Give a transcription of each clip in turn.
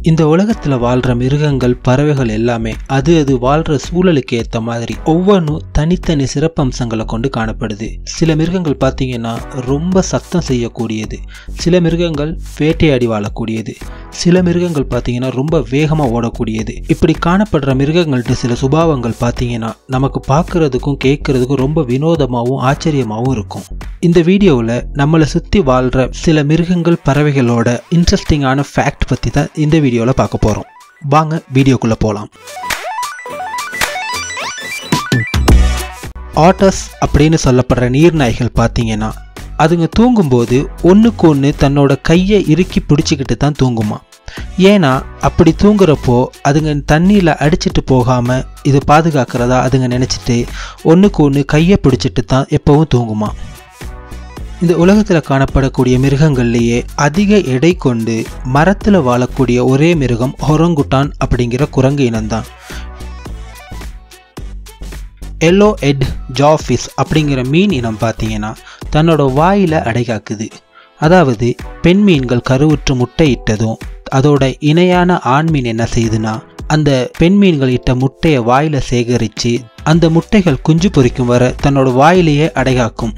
இந்த உலகத்துல வாழ்ற மிருகங்கள் பறவைகள் எல்லாமே அது அது வாழ்ற சூழலுக்கு ஏத்த மாதிரி ஒவ்வொன்றும் தனித்தனி சிறப்பம்சங்களை கொண்டு காணப்படுது சில மிருகங்கள் பார்த்தீங்கன்னா ரொம்ப சத்தம் செய்யக்கூடியது சில மிருகங்கள் வேட்டையாடி வாழக்கூடியது சில மிருகங்கள் பார்த்தீங்கன்னா ரொம்ப வேகமாக ஓடக்கூடியது இப்படி காணப்படுற மிருகங்கள்ட்ட சில சுபாவங்கள் பார்த்தீங்கன்னா நமக்கு பார்க்கறதுக்கும் கேட்கறதுக்கும் ரொம்ப வினோதமாகவும் ஆச்சரியமாகவும் இருக்கும் இந்த வீடியோவில் நம்மளை சுற்றி வாழ்கிற சில மிருகங்கள் பறவைகளோட இன்ட்ரெஸ்டிங்கான ஃபேக்ட் பற்றி தான் இந்த வீடியோவில் பார்க்க போகிறோம் வாங்க வீடியோக்குள்ளே போகலாம் ஆட்டஸ் அப்படின்னு சொல்லப்படுற நீர்நாய்கள் பார்த்தீங்கன்னா அதுங்க தூங்கும்போது ஒன்றுக்கு ஒன்று தன்னோட கையை இறுக்கி பிடிச்சிக்கிட்டு தான் தூங்குமா ஏன்னா அப்படி தூங்குறப்போ அதுங்க தண்ணியில் அடிச்சிட்டு போகாமல் இது பாதுகாக்கிறதா அதுங்க நினச்சிட்டு ஒன்றுக்கு ஒன்று கையை பிடிச்சிட்டு தான் எப்போவும் தூங்குமா இந்த உலகத்தில் காணப்படக்கூடிய மிருகங்கள்லேயே அதிக எடை கொண்டு மரத்தில் வாழக்கூடிய ஒரே மிருகம் ஹொரங்குட்டான் அப்படிங்கிற குரங்கு இனம்தான் எல்லோ எட் ஜாஃபிஸ் அப்படிங்கிற மீன் இனம் பார்த்தீங்கன்னா தன்னோட வாயில் அடைகாக்குது அதாவது பெண் மீன்கள் கருவுற்று முட்டையிட்டதும் அதோட இணையான ஆண் மீன் என்ன செய்யுதுன்னா அந்த பெண் மீன்கள் இட்ட முட்டையை வாயில சேகரித்து அந்த முட்டைகள் குஞ்சு பொரிக்கும் வர தன்னோட வாயிலேயே அடைகாக்கும்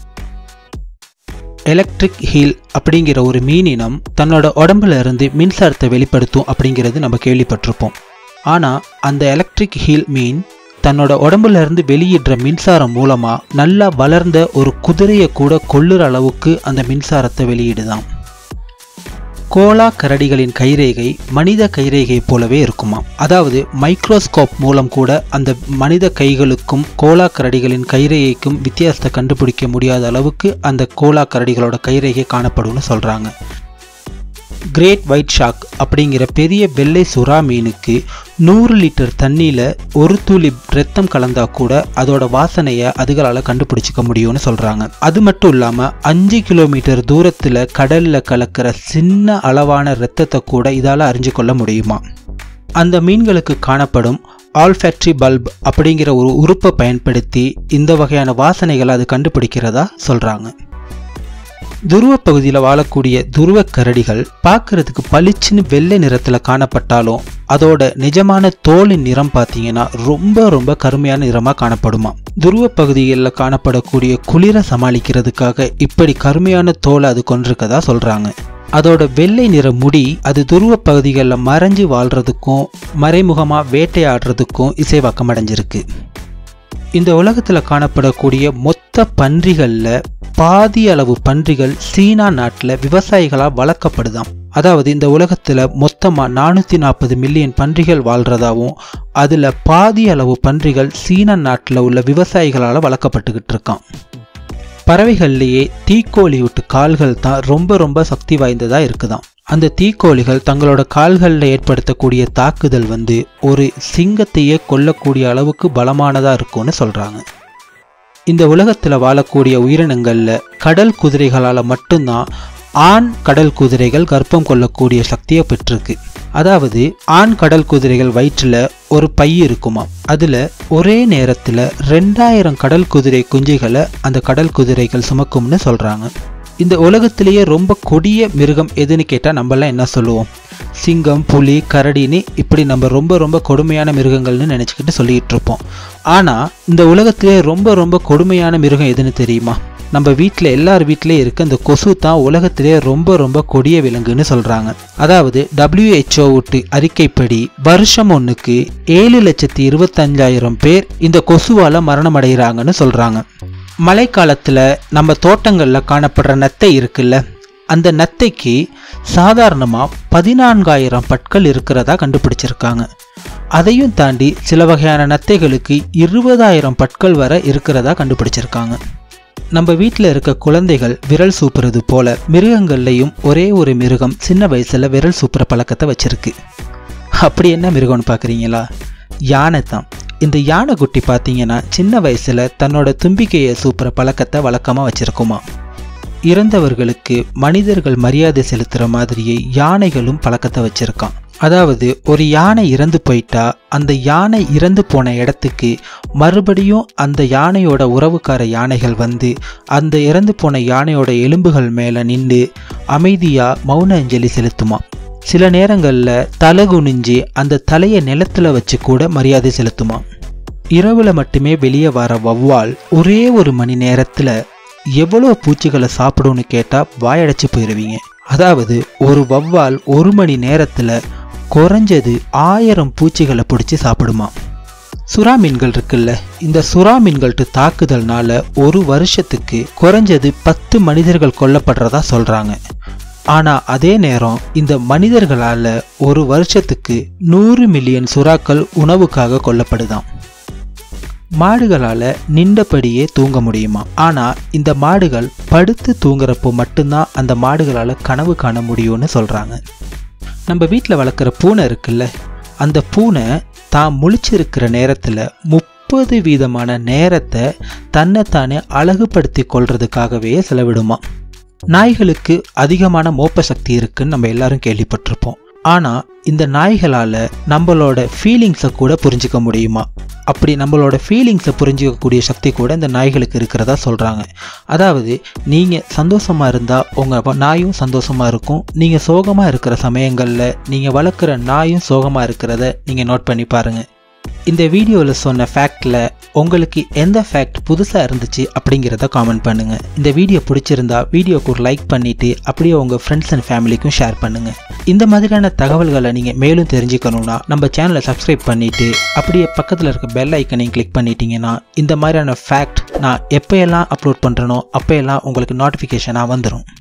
எலக்ட்ரிக் ஹீல் அப்படிங்கிற ஒரு மீனினம் தன்னோட உடம்புல இருந்து மின்சாரத்தை வெளிப்படுத்தும் அப்படிங்கிறது நம்ம கேள்விப்பட்டிருப்போம் ஆனால் அந்த எலக்ட்ரிக் ஹீல் மீன் தன்னோட உடம்புல இருந்து வெளியிடுற மின்சாரம் மூலமா நல்லா வளர்ந்த ஒரு குதிரையை கூட கொள்ளுற அளவுக்கு அந்த மின்சாரத்தை வெளியிடுதாம் கோலா கரடிகளின் கைரேகை மனித கைரேகை போலவே இருக்குமா அதாவது மைக்ரோஸ்கோப் மூலம் கூட அந்த மனித கைகளுக்கும் கோலா கரடிகளின் கைரேகைக்கும் வித்தியாசத்தை கண்டுபிடிக்க முடியாத அளவுக்கு அந்த கோலா கரடிகளோட கைரேகை காணப்படும்னு சொல்றாங்க கிரேட் ஒயிட் ஷாக் அப்படிங்கிற பெரிய வெள்ளை சுறா மீனுக்கு நூறு லிட்டர் தண்ணியில் ஒரு துளி ரத்தம் கலந்தா கூட அதோட வாசனையை அதுகளால் கண்டுபிடிச்சிக்க முடியும்னு சொல்கிறாங்க அது மட்டும் இல்லாமல் அஞ்சு கிலோமீட்டர் தூரத்தில் கடலில் கலக்கிற சின்ன அளவான ரத்தத்தை கூட இதால் அறிஞ்சு கொள்ள முடியுமா அந்த மீன்களுக்கு காணப்படும் ஆல்ஃபேக்ட்ரி பல்ப் அப்படிங்கிற ஒரு உறுப்பை பயன்படுத்தி இந்த வகையான வாசனைகளை அது கண்டுபிடிக்கிறதா சொல்கிறாங்க துருவ பகுதியில் வாழக்கூடிய துருவ கரடிகள் பார்க்கறதுக்கு பளிச்சுன்னு வெள்ளை நிறத்தில் காணப்பட்டாலும் அதோட நிஜமான தோலின் நிறம் பார்த்தீங்கன்னா ரொம்ப ரொம்ப கருமையான நிறமாக காணப்படுமா துருவ பகுதிகளில் காணப்படக்கூடிய குளிரை சமாளிக்கிறதுக்காக இப்படி கருமையான தோலை அது கொண்டிருக்கதா சொல்கிறாங்க அதோட வெள்ளை நிற முடி அது துருவ பகுதிகளில் மறைஞ்சு வாழ்கிறதுக்கும் மறைமுகமாக வேட்டையாடுறதுக்கும் இசைவாக்கம் அடைஞ்சிருக்கு இந்த உலகத்தில் காணப்படக்கூடிய மொத்த பன்றிகளில் பாதி அளவு பன்றிகள் சீனா நாட்டில் விவசாயிகளால் வளர்க்கப்படுதாம் அதாவது இந்த உலகத்தில் மொத்தமாக நானூற்றி நாற்பது மில்லியன் பன்றிகள் வாழ்கிறதாவும் அதில் பாதி அளவு பன்றிகள் சீனா நாட்டில் உள்ள விவசாயிகளால் வளர்க்கப்பட்டுக்கிட்டு இருக்கான் பறவைகள்லேயே தீக்கோழி விட்டு கால்கள் தான் ரொம்ப ரொம்ப சக்தி வாய்ந்ததாக இருக்குதாம் அந்த தீக்கோழிகள் தங்களோட கால்களில் ஏற்படுத்தக்கூடிய தாக்குதல் வந்து ஒரு சிங்கத்தையே கொல்லக்கூடிய அளவுக்கு பலமானதாக இருக்கும்னு சொல்கிறாங்க இந்த உலகத்தில் வாழக்கூடிய உயிரினங்களில் கடல் குதிரைகளால் மட்டும்தான் ஆண் கடல் குதிரைகள் கர்ப்பம் கொள்ளக்கூடிய சக்தியை பெற்றிருக்கு அதாவது ஆண் கடல் குதிரைகள் வயிற்றில் ஒரு பை இருக்குமா அதில் ஒரே நேரத்தில் ரெண்டாயிரம் கடல் குதிரை குஞ்சுகளை அந்த கடல் குதிரைகள் சுமக்கும்னு சொல்கிறாங்க இந்த உலகத்திலேயே ரொம்ப கொடிய மிருகம் எதுன்னு கேட்டால் நம்மளாம் என்ன சொல்லுவோம் சிங்கம் புலி கரடின்னு இப்படி நம்ம ரொம்ப ரொம்ப கொடுமையான மிருகங்கள்னு நினச்சிக்கிட்டு சொல்லிக்கிட்டு இருப்போம் ஆனால் இந்த உலகத்திலே ரொம்ப ரொம்ப கொடுமையான மிருகம் எதுன்னு தெரியுமா நம்ம வீட்டில் எல்லார் வீட்லேயும் இருக்க இந்த கொசு தான் உலகத்திலே ரொம்ப ரொம்ப கொடிய விலங்குன்னு சொல்கிறாங்க அதாவது டபிள்யூஹெச்ஓ விட்டு அறிக்கைப்படி வருஷம் ஒன்றுக்கு ஏழு லட்சத்தி இருபத்தஞ்சாயிரம் பேர் இந்த கொசுவால் மரணம் அடைகிறாங்கன்னு சொல்கிறாங்க மழைக்காலத்தில் நம்ம தோட்டங்களில் காணப்படுற நத்தை இருக்குல்ல அந்த நத்தைக்கு சாதாரணமாக பதினான்காயிரம் பற்கள் இருக்கிறதா கண்டுபிடிச்சிருக்காங்க அதையும் தாண்டி சில வகையான நத்தைகளுக்கு இருபதாயிரம் பற்கள் வரை இருக்கிறதா கண்டுபிடிச்சிருக்காங்க நம்ம வீட்டில் இருக்க குழந்தைகள் விரல் சூப்புறது போல மிருகங்கள்லையும் ஒரே ஒரு மிருகம் சின்ன வயசில் விரல் சூப்புற பழக்கத்தை வச்சிருக்கு அப்படி என்ன மிருகம்னு பார்க்குறீங்களா யானை தான் இந்த யானைக்குட்டி பார்த்தீங்கன்னா சின்ன வயசில் தன்னோட தும்பிக்கையை சூப்புற பழக்கத்தை வழக்கமாக வச்சிருக்குமா இறந்தவர்களுக்கு மனிதர்கள் மரியாதை செலுத்துகிற மாதிரியே யானைகளும் பழக்கத்தை வச்சிருக்கான் அதாவது ஒரு யானை இறந்து போயிட்டா அந்த யானை இறந்து போன இடத்துக்கு மறுபடியும் அந்த யானையோட உறவுக்கார யானைகள் வந்து அந்த இறந்து போன யானையோட எலும்புகள் மேலே நின்று அமைதியாக மௌன அஞ்சலி செலுத்துமா சில நேரங்களில் தலை குனிஞ்சு அந்த தலையை நிலத்துல வச்சு கூட மரியாதை செலுத்துமா இரவுல மட்டுமே வெளியே வர வௌவால் ஒரே ஒரு மணி நேரத்துல எவ்வளோ பூச்சிகளை சாப்பிடும்னு கேட்டா வாயடைச்சு போயிடுவீங்க அதாவது ஒரு வௌவால் ஒரு மணி நேரத்துல குறைஞ்சது ஆயிரம் பூச்சிகளை பிடிச்சி சாப்பிடுமா சுறா மீன்கள் இருக்குல்ல இந்த சுறா மீன்கள்ட்டு தாக்குதல்னால ஒரு வருஷத்துக்கு குறைஞ்சது பத்து மனிதர்கள் கொல்லப்படுறதா சொல்றாங்க ஆனா அதே நேரம் இந்த மனிதர்களால ஒரு வருஷத்துக்கு நூறு மில்லியன் சுறாக்கள் உணவுக்காக கொல்லப்படுதாம் மாடுகளால நின்றபடியே தூங்க முடியுமா ஆனா இந்த மாடுகள் படுத்து தூங்குறப்போ மட்டும்தான் அந்த மாடுகளால கனவு காண முடியும்னு சொல்றாங்க நம்ம வீட்டில் வளர்க்குற பூனை இருக்குல்ல அந்த பூனை தான் முழிச்சிருக்கிற நேரத்தில் முப்பது வீதமான நேரத்தை தன்னைத்தானே அழகுபடுத்தி கொள்றதுக்காகவே செலவிடுமா நாய்களுக்கு அதிகமான மோப்ப சக்தி இருக்குன்னு நம்ம எல்லாரும் கேள்விப்பட்டிருப்போம் ஆனால் இந்த நாய்களால் நம்மளோட ஃபீலிங்ஸை கூட புரிஞ்சிக்க முடியுமா அப்படி நம்மளோட ஃபீலிங்ஸை புரிஞ்சிக்கக்கூடிய சக்தி கூட இந்த நாய்களுக்கு இருக்கிறதா சொல்கிறாங்க அதாவது நீங்கள் சந்தோஷமாக இருந்தால் உங்கள் நாயும் சந்தோஷமாக இருக்கும் நீங்கள் சோகமாக இருக்கிற சமயங்களில் நீங்கள் வளர்க்குற நாயும் சோகமாக இருக்கிறத நீங்கள் நோட் பண்ணி பாருங்கள் இந்த வீடியோவில் சொன்ன ஃபேக்டில் உங்களுக்கு எந்த ஃபேக்ட் புதுசாக இருந்துச்சு அப்படிங்கிறத காமெண்ட் பண்ணுங்கள் இந்த வீடியோ பிடிச்சிருந்தா வீடியோக்கு ஒரு லைக் பண்ணிவிட்டு அப்படியே உங்கள் ஃப்ரெண்ட்ஸ் அண்ட் ஃபேமிலிக்கும் ஷேர் பண்ணுங்கள் இந்த மாதிரியான தகவல்களை நீங்கள் மேலும் தெரிஞ்சுக்கணுன்னா நம்ம சேனலை சப்ஸ்கிரைப் பண்ணிவிட்டு அப்படியே பக்கத்தில் இருக்க பெல் ஐக்கனையும் கிளிக் பண்ணிட்டீங்கன்னா இந்த மாதிரியான ஃபேக்ட் நான் எப்போயெல்லாம் அப்லோட் பண்ணுறனோ அப்போயெல்லாம் உங்களுக்கு நோட்டிஃபிகேஷனாக வந்துடும்